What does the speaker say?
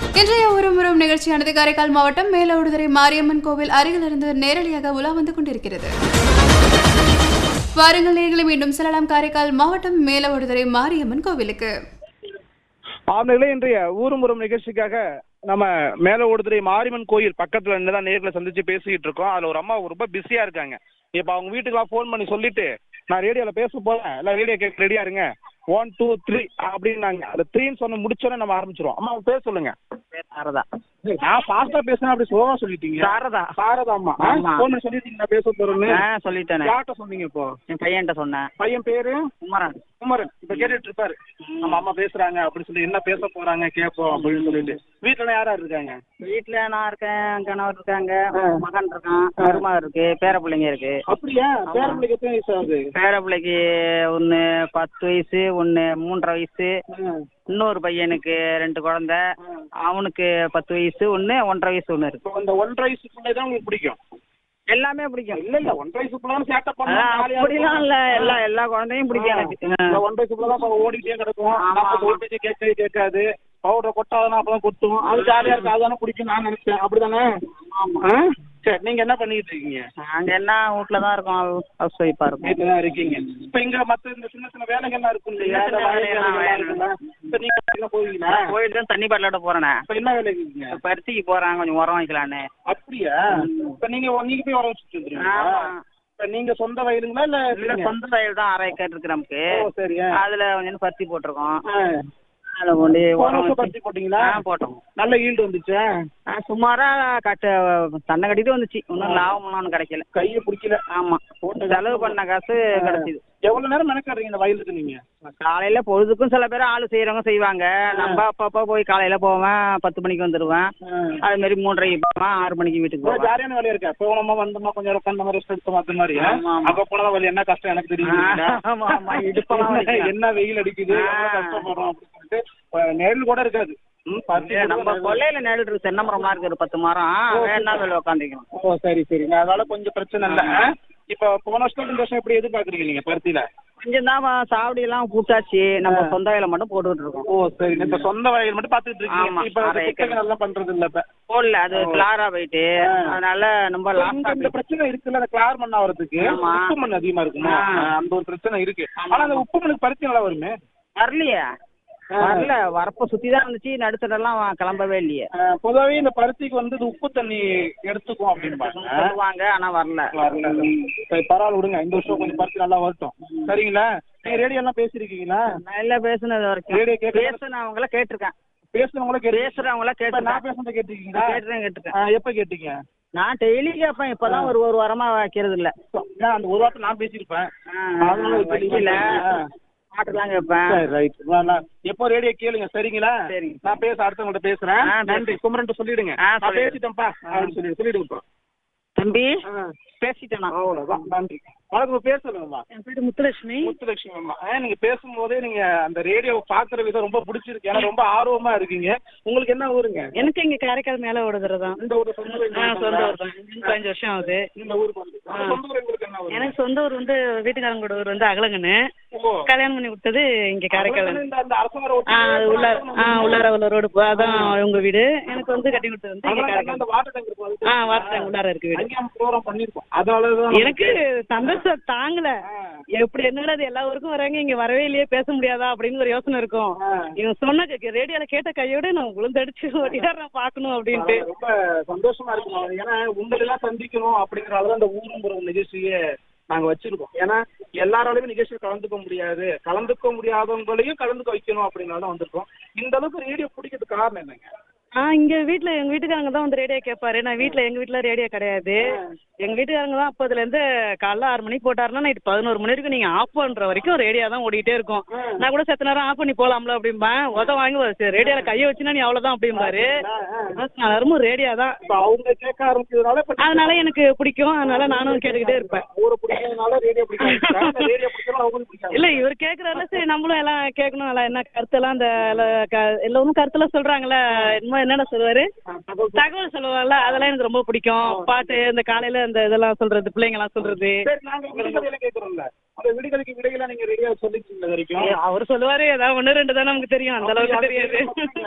இன்றைய ஒரு முறம் நிகழ்ச்சியானது காரைக்கால் மாவட்டம் மேலோடுதுறை மாரியம்மன் கோவில் அருகிலிருந்து நேரடியாக உலா வந்து கொண்டிருக்கிறது வாருங்கள் நேர்களை மீண்டும் செல்லலாம் காரைக்கால் மாவட்டம் மேலோடுதுறை மாரியம்மன் கோவிலுக்கு ஆம்களே இன்றைய ஊருமுறம் நிகழ்ச்சிக்காக நம்ம மேல ஓடுதுறை மாரியம்மன் கோயில் பக்கத்துல இருந்து தான் நேர்ல சந்திச்சு பேசிக்கிட்டு இருக்கோம் அதுல ஒரு அம்மா ரொம்ப பிஸியா இருக்காங்க இப்ப அவங்க வீட்டுக்குலாம் ஃபோன் பண்ணி சொல்லிட்டு நான் ரேடியோல பேச போறேன் எல்லாம் ரேடியோ கேட்க ரெடியா இருங்க ஒன் டூ த்ரீ அப்படின்னாங்க அந்த த்ரீன்னு சொன்ன முடிச்சோன்னே நம்ம ஆரம்பிச்சிருவோம் அம்மா உங்க பேர் சொல்லுங்க சாரதா நான் ஃபாஸ்டா பேசுறேன் அப்படி ஸ்லோவா சொல்லிட்டீங்க சாரதா சாரதா அம்மா ஆமா. ஃபோன் பண்ணி சொல்லிட்டீங்க நான் பேச போறேன்னு ஆ சொல்லிட்டேனே யார்கிட்ட சொன்னீங்க இப்போ என் பையன்கிட்ட சொன்னேன் பையன் பேரு குமரன் குமரன் இப்ப கேட்டுட்டு இருப்பாரு நம்ம அம்மா பேசுறாங்க அப்படின்னு சொல்லி என்ன பேச போறாங்க கேட்போம் அப்படின்னு சொல்லிட்டு வீட்டுல யார் யார் இருக்காங்க வீட்டுல நான் இருக்கேன் கணவர் இருக்காங்க மகன் இருக்கான் மருமக இருக்கு பேர பிள்ளைங்க இருக்கு அப்படியா பேர பிள்ளைக்கு எத்தனை வயசு ஆகுது பேர பிள்ளைக்கு ஒன்னு பத்து வயசு ஒன்னு மூன்றரை வயசு இன்னொரு பையனுக்கு ரெண்டு குழந்தை அவனுக்கு பத்து வயசு ஒன்னு ஒன்றரை வயசு ஒன்னு இருக்கு இப்போ இந்த ஒன்றரை வயசு பிள்ளை தான் உங்களுக்கு பிடிக்கும் எல்லாமே பிடிக்கும் இல்ல இல்ல ஒன்றரை வயசு பிள்ளை சேட்டை அதான் பண்ணா அப்படிலாம் இல்ல எல்லா எல்லா குழந்தையும் பிடிக்கும் எனக்கு இந்த ஒன்றரை வயசு பிள்ளை தான் ஓடிட்டே கிடக்கும் ஆமா, நம்ம ஆமா. ஓடிட்டே கேட்கவே கேட்காது பவுடரை கொட்டாதான் அப்பதான் கொட்டும் அது ஜாலியா இருக்கு அதுதானே பிடிக்கும் நான் நினைச்சேன் அப்படிதானே ஆ? சரி நீங்க என்ன பண்ணிட்டு இருக்கீங்க நாங்க என்ன வீட்டுல தான் இருக்கோம் ஹவுஸ் ஒய்ஃபா இருக்கோம் வீட்டுல தான் இருக்கீங்க இப்ப இங்க மத்த இந்த சின்ன சின்ன வேலைகள் எல்லாம் இருக்கும் இல்லையா சின்ன சின்ன இந்த வயல் வேலையெல்லாம் வேலைகள் இருக்குல்ல? இப்ப நீங்க எங்க போவீங்களா போயிட்டு தான் தண்ணி பாட்டிலோட போறேனே இப்ப என்ன வேலைக்கு இருக்கீங்க பருத்திக்கு போறேன் கொஞ்சம் உரம் வைக்கலான்னு அப்படியா இப்ப நீங்க நீங்க போய் வர வச்சுட்டு வந்துருவீங்களா ஆமா. இப்ப நீங்க சொந்த வயலுங்களா இல்ல இல்ல சொந்த வயல் தான் அரை ஏக்கர் இருக்கு நமக்கு ஓ சரி அதுல கொஞ்சம் பருத்தி போட்டிருக்கோம் ஆ. அதுல கொண்டு போன உரம் வருஷம் வச்சு- பருத்தி போட்டீங்களா ஆ, போட்டோம் நல்ல ஈல்டு வந்துச்சா ஆ, சுமாரா கட்ட தன்னை கட்டிட்டு வந்துச்சு ஒன்றும் லாபம்லாம் ஒன்றும் கிடைக்கல கையை பிடிக்கல ஆமா செலவு பண்ண காசு கிடைச்சிது எவ்வளவு நேரம் மெனக்காடுறீங்க இந்த வயலுக்கு நீங்க காலையில பொழுதுக்கும் சில பேர் ஆளு செய்யறவங்க செய்வாங்க நம்ம அப்பப்போ போய் காலையில போவேன் பத்து மணிக்கு வந்துடுவேன் அது மாதிரி மூன்றரைக்கு போவேன் ஆறு மணிக்கு வீட்டுக்கு ஒரு போவேன் ஜாலியான வேலையா இருக்கா போனோமா வந்தோமா கொஞ்சம் நேரம் உட்காந்த மாதிரி ரெஸ்ட் எடுத்தோமா அந்த மாதிரி ஆமா, ஆமா. அப்ப போனதான் வழி என்ன கஷ்டம் எனக்கு தெரியும் ஆமா, ஆமா, இடுப்பெல்லாம் என்ன- வலிக்கும். என்ன வெயில் அடிக்குது எவ்வளவு ஆ. கஷ்டப்படுறோம் அப்படின்னு சொல்லிட்டு அஹ், நிழல் கூட இருக்காது ம், பருத்தி இல்ல, கூட நம்ம இருக்காது. கொல்லையில நேரில் இருக்கு தென்னை மரம்லாம் இருக்கு ஒரு பத்து மரம் வேணா வெளில உட்காந்துக்கணும் ஓ சரி சரிங்க அதனால கொஞ்சம் பிரச்சனை இல்ல ஆ? இப்ப போன வருஷம் இந்த வருஷம் எப்படி எதிர்பார்க்கறீங்க நீங்க பருத்தியில கொஞ்சம் தான் சாவடி எல்லாம் கூட்டாச்சு நம்ம சொந்த வேலை மட்டும் போட்டுக்கிட்டு இருக்கோம் ஓ சரி இப்ப சொந்த வயல் மட்டும் பாத்துட்டு ஆமா, இருக்கீங்க இப்ப அரை ஏக்கர். குத்தகை நல்லா பண்றது இல்ல இப்ப போடல அது கிளாரா போயிட்டு ஆ. அதனால ரொம்ப இங்க லாஸ் இந்த பிரச்சனை இருக்குல்ல அந்த கிளார் மண் ஆகிறதுக்கு ஆமா. உப்பு மண் அதிகமா இருக்குமா ஆ. அந்த ஒரு பிரச்சனை இருக்கு ஆனா அந்த உப்பு மண்ணுக்கு பருத்தி நல்லா வருமே வரலையே வரல வரப்ப சுத்தி தான் இருந்துச்சு நடுத்தரெல்லாம் கிளம்பவே இல்லையே அஹ், பொதுவாவே இந்த பருத்திக்கு வந்து இது உப்பு தண்ணி எடுத்துக்கும் அப்படின்பாங்க சொல்லுவாங்க ஆனா வரல வரல சரி பரவாயில்ல விடுங்க இந்த வருஷம் கொஞ்சம் பருத்தி நல்லா வரட்டும் சரிங்களா நீங்க ரேடியோ எல்லாம் பேசிருக்கீங்களா நல்ல பேசுனது வரைக்கும் ரேடியோ கேட்க பேசுனவங்கள கேட்டிருக்கேன் பேசுனவங்கள கேட்டு பேசுறவங்கள இப்ப நான் கேட்டிருக்கேன் பேசுறத கேட்டிருக்கீங்களா கேட்டுறேன் கேட்டிருக்கேன் அஹ், எப்ப கேட்டீங்க நான் டெய்லி கேட்பேன் இப்பதான் ஒரு ஒரு வாரமா வைக்கிறது இல்ல ஏன் அந்த ஒரு வார்த்தை நான் பேசியிருப்பேன் அதனால வைக்கல ஆ. பாட்டுலாம் கேட்பேன் சரி ரைட் எப்போ ரேடியோ கேளுங்க சரிங்களா சரிங்க. நான் பேச அடுத்தவங்கள்ட்ட பேசுறேன் ஆ, நன்றி குமரன் சொல்லிடுங்க ஆ, நான் சொல்லிடுறேன். பேசிட்டேன்ப்பா அப்படின்னு சொல்லி சொல்லிடுங்க இப்போ தம்பி ஆ. பேசிட்டேனா அவ்வளவுதான் நன்றி வணக்கம் உங்க பேர் சொல்லுங்கம்மா என் பேரு முத்துலட்சுமி முத்துலட்சுமி அம்மா ஆ, நீங்க பேசும்போதே நீங்க அந்த ரேடியோவை பாக்குற விதம் ரொம்ப பிடிச்சிருக்கு ஏன்னா ரொம்ப ஆர்வமா இருக்கீங்க உங்களுக்கு என்ன ஊருங்க எனக்கு இங்க காரைக்கால் மேல ஓடுதுறது தான் இந்த ஊர் சொந்த ஊர் ஆ, எங்க சொந்த இருக்குங்களா? ஊர் தான் இங்க பதினஞ்சு வருஷம் ஆகுது இந்த ஊருக்கு வந்து அந்த சொந்த ஊர் உங்களுக்கு என்ன ஊர் எனக்கு சொந்த ஊர் வந்து வீட்டுக்காரங்களோட ஊர் வந்து அகலங்கன்னு ஓ கல்யாணம் பண்ணி விட்டது இங்க காரைக்கால் இந்த அந்த அரசமர ஆ அது உள்ள ஆ உள்ளார உள்ள ரோடு போ- அதான் உங்க வீடு எனக்கு வந்து கட்டி கொடுத்தது வந்து இங்க காரைக்கால் அந்த வாட்டர் டேங்க் இருக்கும் அதுக்கு ஆ வார்த்தை உள்ளார இருக்கு வீடு அங்கேயும் ப்ரோக்ராம் பண்ணிருக்கோம் அதனாலதான் எனக்கு சந்தோஷம் தாங்கல எப்படி என்னடா இது எல்லா ஊருக்கும் வராங்க இங்க வரவே இல்லையே பேச முடியாதா அப்படின்னு ஒரு யோசனை இருக்கும் இவன் சொன்ன ரேடியோல கேட்ட கையோட நான் உளுந்தடிச்சு ஓடியாடுறேன் பாக்கணும் அப்படின்ட்டு ரொம்ப சந்தோஷமா இருக்கும் ஏன்னா உங்களை எல்லாம் சந்திக்கணும் அப்படிங்கறதால அந்த ஊருங்கிற நிகழ்ச்சியே நாங்க வச்சிருக்கோம் ஏன்னா எல்லாராலையும் நிகழ்ச்சியில் கலந்துக்க முடியாது கலந்துக்க முடியாதவங்களையும் கலந்துக்க வைக்கணும் அப்படிங்கறத தான் வந்திருக்கோம் இந்த அளவுக்கு ரேடியோ பிடிக்கிறதுக்கு காரணம் என்னங்க ஆ இங்க வீட்ல எங்க வீட்டுக்காரங்க தான் வந்து ரேடியோ கேட்பாரு நான் வீட்ல எங்க வீட்ல ரேடியோ கிடையாது எங்க வீட்டுக்காரங்க தான் அப்பதுல இருந்து காலைல ஆறு மணிக்கு போட்டாருன்னா நைட் பதினோரு மணி வரைக்கும் நீங்க ஆஃப் பண்ற வரைக்கும் ரேடியோ தான் ஓடிட்டே இருக்கும் நான் கூட செத்த நேரம் ஆஃப் பண்ணி போலாம்ல அப்படிம்பேன் உத வாங்கி ரேடியோல கையை வச்சுனா நீ அவ்வளவுதான் அப்படிம்பாரு நேரமும் ரேடியோ தான் இப்ப அவங்க கேட்க ஆரம்பிச்சதுனால இப்ப அதனால எனக்கு பிடிக்கும் அதனால நானும் கேட்டுக்கிட்டே இருப்பேன் ஊரை பிடிக்கிறதுனால ரேடியோ பிடிக்காது ரேடியோ பிடிக்கிறோம் அவங்களுக்கு பிடிக்காது இல்ல இவர் கேக்குறாருல சரி நம்மளும் எல்லாம் கேட்கணும் எல்லாம் என்ன கருத்தெல்லாம் இந்த எல்லாம் க- எல்லாரும் கருத்தெல்லாம் சொல்றாங்கல்ல என்னமோ என்னென்ன சொல்லுவாரு தகவல் சொல்லுவாங்கல்ல அதெல்லாம் எனக்கு ரொம்ப பிடிக்கும் பாட்டு இந்த காலையில இந்த இதெல்லாம் சொல்றது பிள்ளைங்க எல்லாம் சொல்றது சரி நாங்க விடுகதையில கேட்கறோம்ல அந்த விடுகதைக்கு விடையில நீங்க ரேடியோ சொல்லிருக்கீங்க இது வரைக்கும் அவர் சொல்லுவாரு ஏதாவது ஒண்ணு ரெண்டு தான் நமக்கு தெரியும் அந்த அளவுக்கு தெரியாது